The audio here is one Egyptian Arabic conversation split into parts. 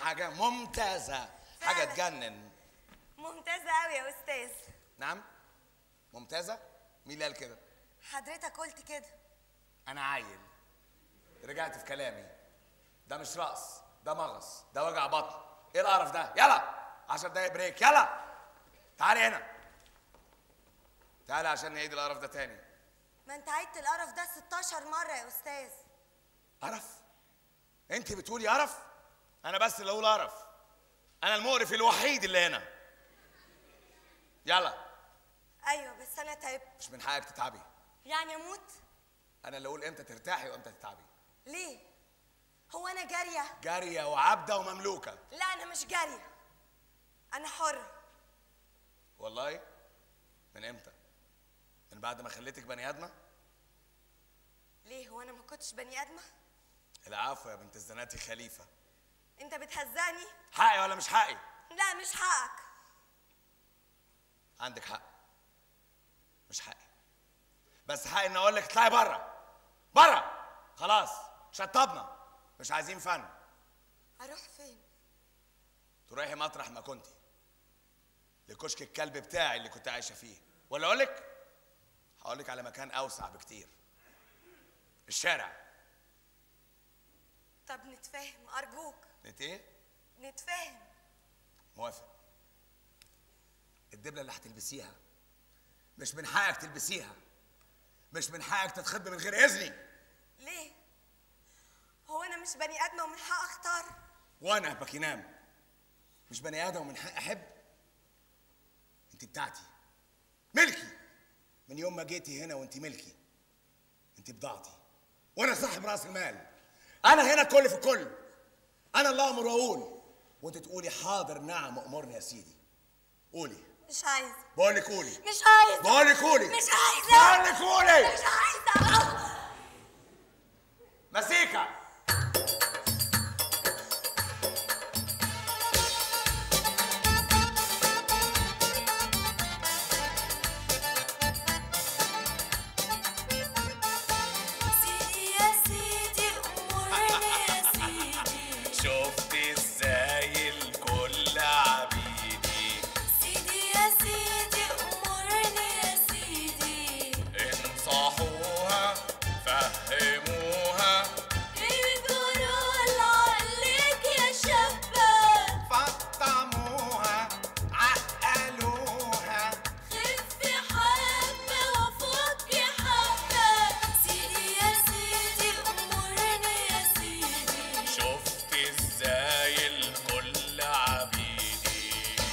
حاجه ممتازه حاجه فعلا. تجنن ممتازة قوي يا أستاذ نعم ممتازه مين اللي قال كده حضرتك قلت كده انا عيل رجعت في كلامي ده مش رقص ده مغص ده وجع بطن ايه القرف ده يلا 10 دقايق بريك يلا تعالي هنا تعالي عشان نعيد القرف ده تاني ما انت عدت القرف ده 16 مرة يا أستاذ قرف انت بتقولي قرف انا بس اللي اقول قرف انا المقرف الوحيد اللي هنا يلا أيوة بس أنا تعبت مش من حقك تتعبي يعني أموت انا اللي اقول امتى ترتاحي وامتى تتعبي ليه؟ هو أنا جارية؟ جاريه وعبده ومملوكه لا أنا مش جارية أنا حرة والله من امتى من بعد ما خليتك بني ادمه ليه هو أنا ما كنتش بني آدمة؟ العفو يا بنت الزناتي خليفه أنت بتهزقني؟ حقي ولا مش حقي لا مش حقك عندك حق مش حقي بس حقي ان اقول لك اطلعي بره بره خلاص شطبنا مش عايزين فن أروح فين؟ تروحي مطرح ما كنتي لكشك الكلب بتاعي اللي كنت عايشه فيه ولا اقول لك هقول لك على مكان اوسع بكتير الشارع طب نتفاهم أرجوك انت ايه نتفاهم موافق الدبله اللي هتلبسيها مش من حقك تلبسيها مش من حقك تتخض من غير اذني ليه؟ هو أنا مش بني آدمة ومن حق أختار؟ وانا باكينام مش بني ادم ومن حق احب انت بتاعتي ملكي من يوم ما جيتي هنا وانت ملكي انت بضاعتي وانا صاحب راس المال انا هنا كل في كل انا اللي امر واقول وانت تقولي حاضر نعم امرني يا سيدي قولي مش عايزة بقول لك قولي مش عايزة بقول لك قولي مش عايزة بقول لك قولي مش عايزة مسيكا سيدي يا سيدي أمورني يا سيدي شفت ازاي الكل عبيدي سيدي يا سيدي أمورني يا سيدي انصحوها فهموها الجرال عليك يا شابة فطموها عقلوها خف حبة وفك حبة سيدي يا سيدي أمورني يا سيدي شفت ازاي الكل عبيدي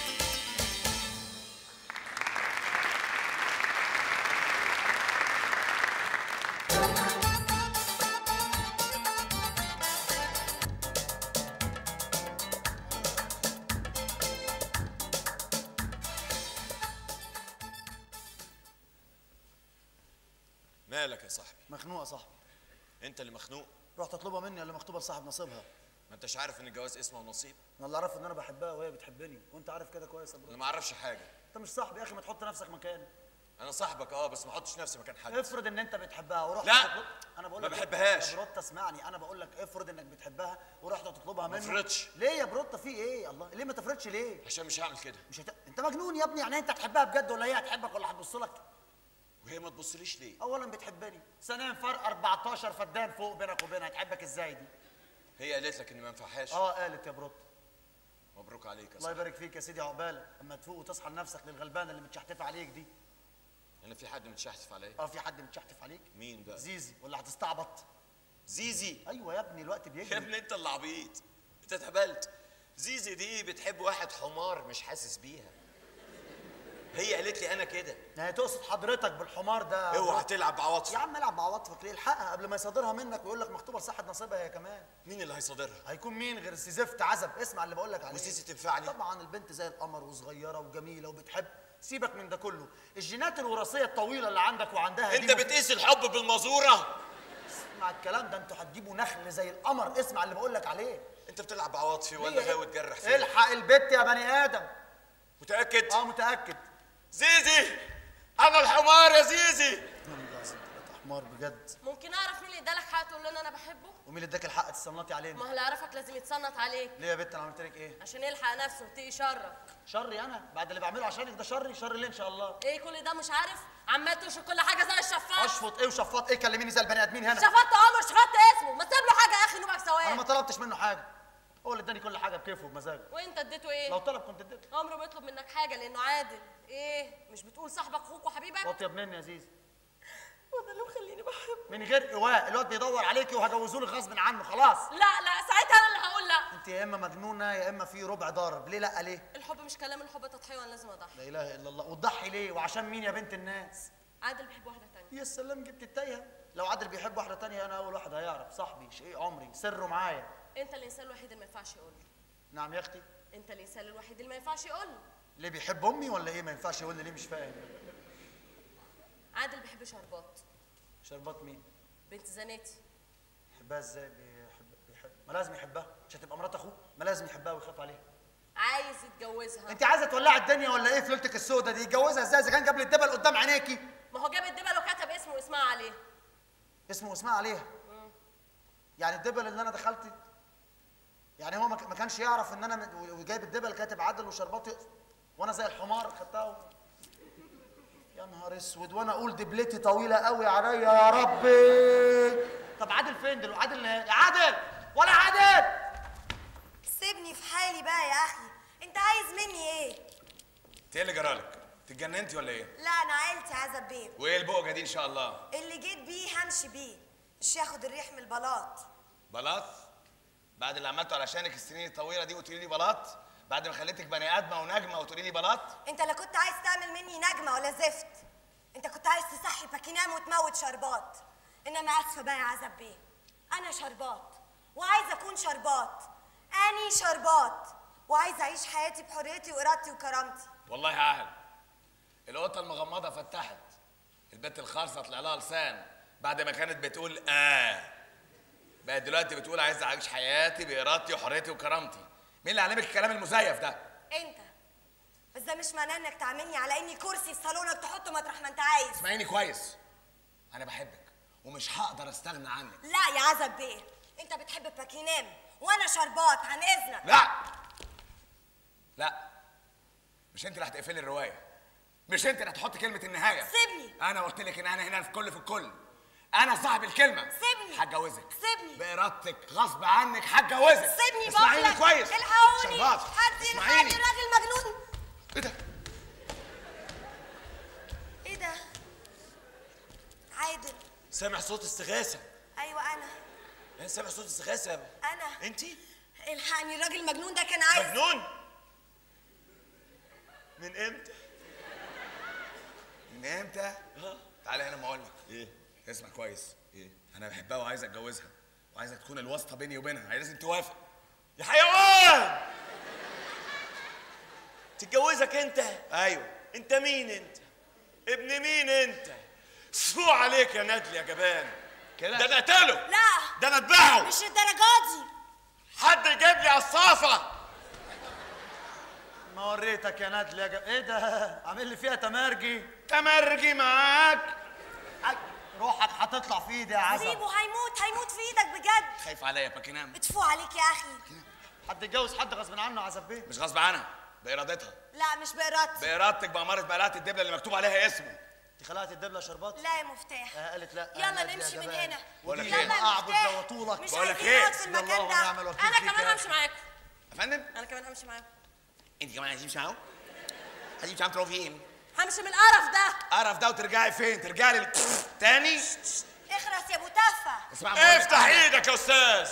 مالك يا صاحبي مخنوقه صاحبي انت اللي مخنوق رحت اطلبها مني اللي مخطوبه لصاحب نصيبها ما انتش عارف ان الجواز اسمه ونصيب انا اللي اعرفه ان انا بحبها وهي بتحبني وانت عارف كده كويس يا برو انا ما اعرفش حاجه انت مش صاحبي يا اخي ما تحط نفسك مكاني انا صاحبك اه بس ما احطش نفسي مكان حد افرض ان انت بتحبها ورحت لا. تطلب... انا بقول ما لك بحبهاش. يا بروتا اسمعني انا بقول لك افرض انك بتحبها ورحت تطلبها منه افرضش. ليه يا بروتا في ايه الله ليه ما تفرضش ليه عشان مش هعمل كده مش هت... انت مجنون يا ابني يعني انت هتحبها بجد ولا هي هتحبك ولا هتبص لك وهي ما تبصليش ليه اولا بتحبني ثانيا فرق 14 فدان فوق بينك وبينها هتحبك ازاي دي هي قالت لك ان ما ينفعهاش اه قالت يا بروتا مبروك عليك يا الله صاحبي يبارك فيك يا سيدي عقبالك اما تفوق وتصحى لنفسك للغلبانه اللي متشحتفه عليك دي انا في حد متشحتف عليا اه في حد متشحتف عليك مين بقى زيزي ولا هتستعبط زيزي ايوه يا ابني الوقت يا بيجري ابني انت اللي عبيط انت اتهبلت زيزي دي بتحب واحد حمار مش حاسس بيها هي قالت لي انا كده هي تقصد حضرتك بالحمار ده اوعى تلعب بعواطفي يا عم العب بعواطفك ليه الحقها قبل ما يصادرها منك ويقول لك مخطوبه لصاحب نصيبها هي كمان مين اللي هيصادرها هيكون مين غير سيزفت عزب اسمع اللي بقول لك عليه وسيسي تنفعني طبعا البنت زي القمر وصغيره وجميله وبتحب سيبك من ده كله الجينات الوراثيه الطويله اللي عندك وعندها انت دي مف- بتقيس الحب بالمزوره اسمع الكلام ده انتوا هتجيبوا نخل زي القمر اسمع اللي بقول لك عليه انت بتلعب بعواطفي ولا ليه؟ غاوي تجرح فيا الحق البت يا بني ادم متاكد اه متاكد زيزي انا الحمار يا زيزي حمار بجد ممكن اعرف مين اللي ادالك حق تقول له ان انا بحبه ومين اللي اداك الحق تستنطي علينا ما هو اللي يعرفك لازم يتصنت عليك ليه يا بنت انا عملت لك ايه عشان يلحق نفسه ويتقي شرك شري انا بعد اللي بعمله عشانك ده شري شري ليه ان شاء الله ايه كل ده مش عارف عمال تشرب كل حاجه زي الشفاط اشفط ايه وشفاط ايه كلميني زي البني ادمين هنا شفطت عمر شفطت اسمه ما تسيب له حاجه يا اخي نوبك انا ما سواء طلبتش منه حاجه هو اللي اداني كل حاجه بكيفه وبمزاجه وانت اديته لو ايه طلب كنت اديته عمره بيطلب منك حاجه لانه عادل ايه مش بتقول صاحبك اخوك وحبيبك واطيب مني يا زيزي وده اللي مخليني بحبه من غير ايواء الواد بيدور عليكي وهجوزه لك غصب عنه خلاص لا لا ساعتها انا اللي هقول لا انت يا اما مجنونه يا اما في ربع ضارب ليه لا ليه الحب مش كلام الحب تضحيه وانا لازم اضحي لا اله الا الله وتضحي ليه وعشان مين يا بنت الناس عادل بيحب واحده تانية يا سلام جبت التايهه لو عادل بيحب واحده تانية انا اول واحد هيعرف صاحبي شيء عمري سره معايا انت الانسان الوحيد اللي ما ينفعش يقول له نعم يا اختي انت الانسان الوحيد اللي ما ينفعش يقول له ليه بيحب امي ولا ايه ما ينفعش يقول لي ليه مش فاهم عادل بيحب شربات شربات مين بنت زناتي يحبها ازاي بيحب بيحب ما لازم يحبها مش هتبقى مرات اخوه ما لازم يحبها ويخاف عليها عايز يتجوزها انت عايزه تولعي الدنيا ولا ايه في ليلتك السوداء دي يتجوزها ازاي اذا كان جاب لي الدبل قدام عينيكي ما هو جاب الدبل وكتب اسمه واسمها عليه اسمه اسمها عليها يعني الدبل اللي انا دخلت يعني هو ما ك- ما كانش يعرف ان انا م- وجايب الدبل كاتب عدل وشربات يقص وانا زي الحمار خدتها و... يا نهار اسود وانا اقول دبلتي طويله قوي عليا يا ربي طب عادل فين دلوقتي عادل يا عادل ولا عادل سيبني في حالي بقى يا اخي انت عايز مني ايه انت ايه اللي جرالك؟ انت اتجننتي ولا ايه؟ لا انا عيلتي عزب بيه وايه البقجه دي ان شاء الله؟ اللي جيت بيه همشي بيه مش ياخد الريح من البلاط بلاط؟ بعد اللي عملته علشانك السنين الطويله دي وتقولي لي بلاط؟ بعد ما خليتك بني ادمه ونجمه وتقولي لي بلاط؟ انت لا كنت عايز تعمل مني نجمه ولا زفت انت كنت عايز تصحي باكينام وتموت شربات انما اسفه بقى يا عزب بيه انا شربات وعايزه اكون شربات اني شربات وعايزه اعيش حياتي بحريتي وارادتي وكرامتي والله عال القطه المغمضه فتحت البت الخالصه طلع لها لسان بعد ما كانت بتقول اه بقت دلوقتي بتقول عايز اعيش حياتي بارادتي وحريتي وكرامتي مين اللي علمك الكلام المزيف ده انت بس ده مش معناه انك تعاملني على اني كرسي في صالونك تحطه مطرح ما انت عايز اسمعيني كويس انا بحبك ومش هقدر استغنى عنك لا يا عزب بيه انت بتحب باكينام وانا شربات عن اذنك لا لا مش انت اللي هتقفلي الروايه مش انت اللي هتحطي كلمه النهايه سيبني. انا قلت لك ان انا هنا في كل في الكل انا صاحب الكلمه سيبني. هتجوزك سيبني. بارادتك غصب عنك هتجوزك سيبني اسمعيني بقولك. كويس الحقوني شربات حد يلحقني اسمعيني الراجل مجنون ايه ده ايه ده عادل سامع صوت استغاثه ايوه انا انا سامع صوت استغاثه انا انت الحقني الراجل المجنون ده كان عايز مجنون من امتى من امتى ها تعالى هنا ما اقول لك ايه اسمع كويس ايه انا بحبها وعايز اتجوزها وعايزك تكون الواسطه بيني وبينها هي لازم توافق يا حيوان تتجوزك انت ايوه انت مين انت ابن مين انت سفو عليك يا ندل يا جبان كده ده انا اقتله لا ده انا اذبحه مش الدرجات دي حد يجيب لي عصافه ما وريتك يا ندل يا جا... ايه ده عامل لي فيها تمارجي تمرجي معاك أي، روحك هتطلع في ايدي يا عزب سيبه هيموت هيموت في ايدك بجد خايف عليا يا باكينام اتفو عليك يا اخي حد يتجوز حد غصب عنه عزب بيه مش غصب عنها بارادتها لا مش بارادتي بارادتك بأمارة بلاعة الدبلة اللي مكتوب عليها اسمه انت خلقت الدبله شربات لا يا مفتاح آه قالت لا يلا آه، نادي يا نمشي من جبان. هنا بقول لك ودي إيه؟ يلا يا اعبد مفتاح. زوطولك مش بقول لك عايزين إيه؟ نقعد في حسبي الله المكان ونعم ده الوكيل انا فيك كمان يا همشي معاكم يا فندم انا كمان همشي معاكم انت كمان عايزين تمشي معاهم؟ عايزين تمشي معاهم تروحوا فين؟ همشي من القرف ده قرف ده وترجعي فين؟ ترجعي لل تاني؟ اخرس يا ابو تفه اسمع بقول لك افتح أنا- ايدك يا استاذ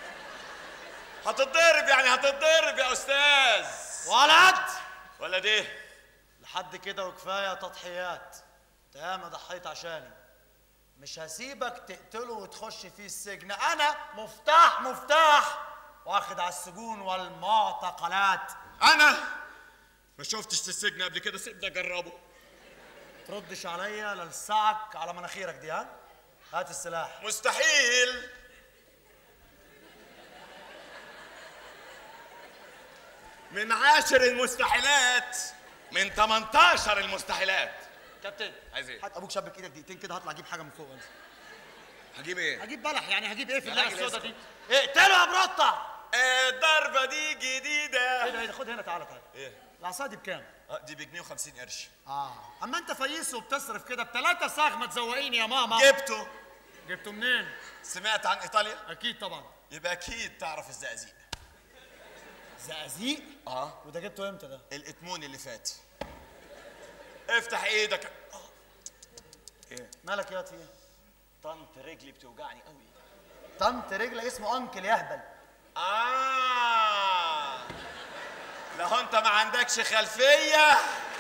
هتتضرب يعني هتتضرب يا استاذ ولد ولا ايه لحد كده وكفايه تضحيات انت ياما ضحيت عشاني مش هسيبك تقتله وتخش فيه السجن انا مفتاح مفتاح واخد على السجون والمعتقلات انا ما شفتش السجن قبل كده سيبني اجربه تردش عليا للسعك على مناخيرك دي ها هات السلاح مستحيل من عاشر المستحيلات من 18 المستحيلات كابتن عايز ايه؟ هات ابوك شبك ايدك دقيقتين كده هطلع اجيب حاجه من فوق وانزل هجيب ايه؟ هجيب بلح يعني هجيب ايه في يا الليله راجل السودا اسكت. دي اقتله يا بروطه الضربه دي ايه جديده ده ايه ده خد هنا تعالى تعالى ايه العصا دي بكام؟ آه، دي بجنيه و50 قرش اه اما انت فييس وبتصرف كده بثلاثة صاغ ما تزوقيني يا ماما جبته جبته منين؟ سمعت عن ايطاليا اكيد طبعا يبقى اكيد تعرف الزقازيق زقازيق اه وده جبته امتى ده؟ الاتمون اللي فات افتح ايدك مالك يا في ايه؟ طنط رجلي بتوجعني قوي طنط رجله اسمه انكل يهبل اه لو انت ما عندكش خلفيه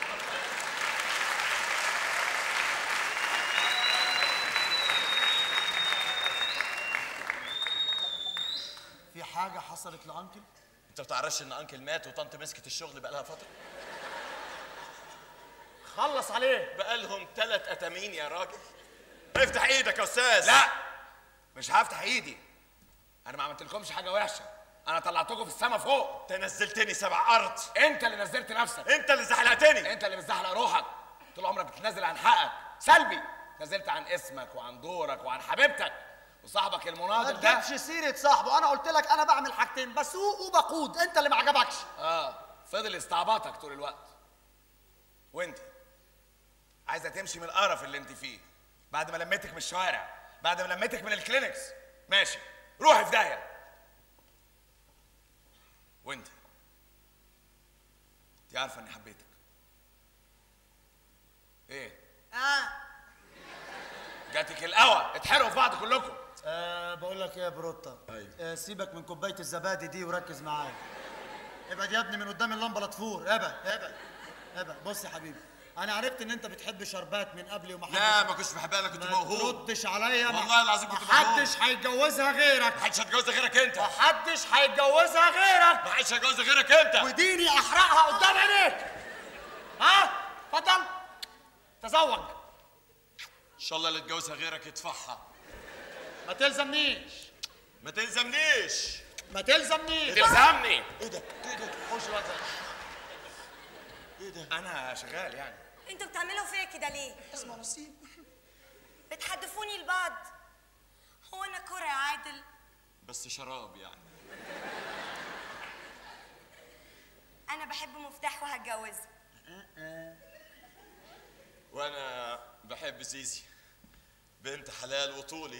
في حاجه حصلت لانكل؟ انت ما بتعرفش ان انكل مات وطنط مسكت الشغل بقالها فتره خلص عليه بقالهم ثلاث اتامين يا راجل افتح ايدك يا استاذ لا مش هفتح ايدي انا ما عملتلكمش حاجه وحشه انا طلعتكم في السما فوق انت نزلتني سبع ارض انت اللي نزلت نفسك انت اللي زحلقتني انت اللي بتزحلق روحك طول عمرك بتنزل عن حقك سلبي نزلت عن اسمك وعن دورك وعن حبيبتك وصاحبك ما المناضل ده تجيبش سيره صاحبه انا قلت لك انا بعمل حاجتين بسوق وبقود انت اللي ما عجبكش اه فضل يستعبطك طول الوقت وانت عايزه تمشي من القرف اللي انت فيه بعد ما لميتك من الشوارع بعد ما لميتك من الكلينكس ماشي روحي في داهيه وانت انت عارفه اني حبيتك ايه اه جاتك القوى اتحرقوا في بعض كلكم أه بقول لك ايه يا بروتا أيوة. أه سيبك من كوبايه الزبادي دي وركز معايا ابعد يا ابني من قدام اللمبه لا تفور ابعد ابعد ابعد بص يا حبيبي انا عرفت ان انت بتحب شربات من قبلي وما لا حدش ما كنتش بحبها انا كنت ما موهوب تردش عليا ما- والله العظيم كنت ما حدش هيتجوزها غيرك محدش هيتجوزها غيرك انت ما حدش هيتجوزها غيرك محدش هيتجوزها غيرك انت وديني احرقها قدام عينيك ها اتفضل تزوج ان شاء الله اللي يتجوزها غيرك يدفعها ما تلزمنيش ما تلزمنيش ما تلزمنيش تلزمني ايه ده ايه ده خش بقى ايه ده انا شغال يعني انتوا بتعملوا فيا كده ليه؟ اسمع نصيب بتحدفوني لبعض هو انا كرة يا عادل بس شراب يعني انا بحب مفتاح وهتجوزه وانا بحب زيزي بنت حلال وطولي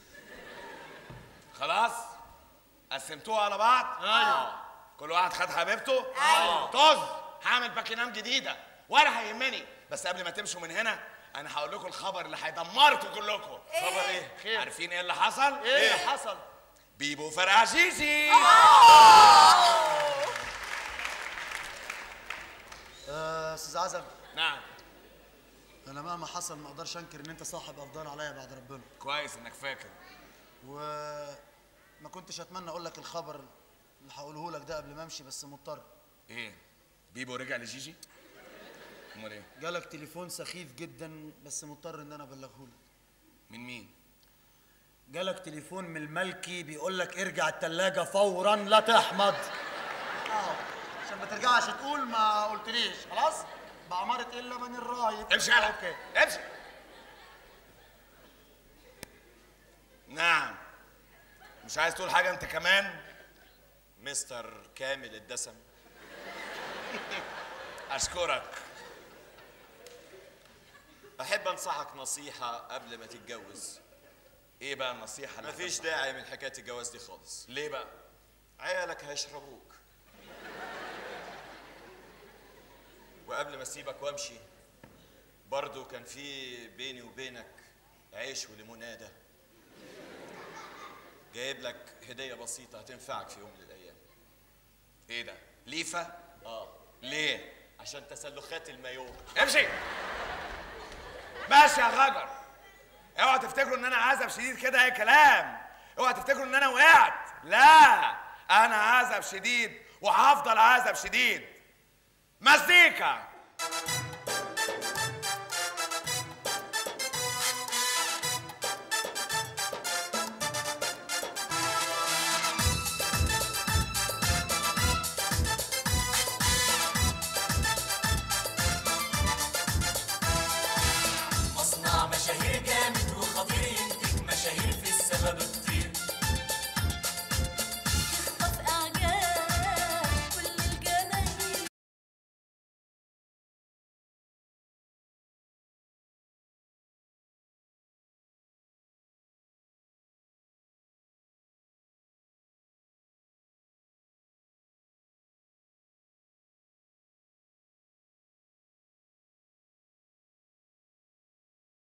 خلاص قسمتوها على بعض ايوه كل واحد خد حبيبته أيوة. طز هعمل باكينام جديده ولا هيهمني بس قبل ما تمشوا من هنا انا هقول لكم الخبر اللي هيدمركم كلكم إيه؟ خبر ايه خير عارفين ايه اللي حصل ايه اللي حصل بيبو فرقع شيشي آه، استاذ عزم نعم انا مهما حصل ما اقدرش انكر ان انت صاحب افضل عليا بعد ربنا كويس انك فاكر وما كنتش اتمنى اقول لك الخبر اللي هقوله لك ده قبل ما امشي بس مضطر ايه بيبو رجع لجيجي امال ايه جالك تليفون سخيف جدا بس مضطر ان انا ابلغه لك من مين جالك تليفون من الملكي بيقول لك ارجع التلاجة فورا لا تحمض اه عشان ما ترجعش تقول ما قلتليش خلاص بأمارة الا من الرايد امشي يلا اوكي امشي نعم مش عايز تقول حاجه انت كمان مستر كامل الدسم اشكرك احب انصحك نصيحه قبل ما تتجوز ايه بقى النصيحه اللي مفيش هتنصحها؟ داعي من حكايه الجواز دي خالص ليه بقى عيالك هيشربوك وقبل ما اسيبك وامشي برضو كان في بيني وبينك عيش وليموناده جايب لك هديه بسيطه هتنفعك في يوم من الايام ايه ده ليفه اه ليه عشان تسلخات المايو امشي ماشي يا غجر اوعى تفتكروا ان انا عزب شديد كده اي كلام اوعى تفتكروا ان انا وقعت لا انا عزب شديد وهفضل عزب شديد مزيكا